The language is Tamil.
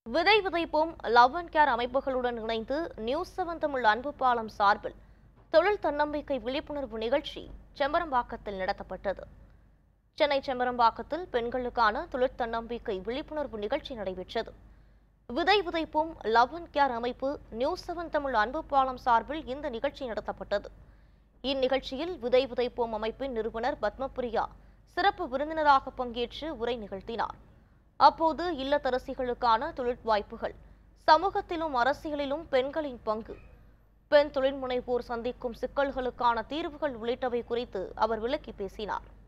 விதை விதைப்போம் லவ் அண்ட் கேர் அமைப்புகளுடன் இணைந்து நியூஸ் செவன் தமிழ் அன்பு பாலம் சார்பில் தொழில் தன்னம்பிக்கை விழிப்புணர்வு நிகழ்ச்சி செம்பரம்பாக்கத்தில் நடத்தப்பட்டது சென்னை செம்பரம்பாக்கத்தில் பெண்களுக்கான தொழில் தன்னம்பிக்கை விழிப்புணர்வு நிகழ்ச்சி நடைபெற்றது விதை விதைப்போம் லவ் அண்ட் கேர் அமைப்பு நியூஸ் செவன் தமிழ் அன்பு பாலம் சார்பில் இந்த நிகழ்ச்சி நடத்தப்பட்டது இந்நிகழ்ச்சியில் விதை விதைப்போம் அமைப்பின் நிறுவனர் பத்மபிரியா சிறப்பு விருந்தினராக பங்கேற்று உரை நிகழ்த்தினார் அப்போது இல்லத்தரசிகளுக்கான தொழில் வாய்ப்புகள் சமூகத்திலும் அரசியலிலும் பெண்களின் பங்கு பெண் தொழில் முனைவோர் சந்திக்கும் சிக்கல்களுக்கான தீர்வுகள் உள்ளிட்டவை குறித்து அவர் விளக்கி பேசினார்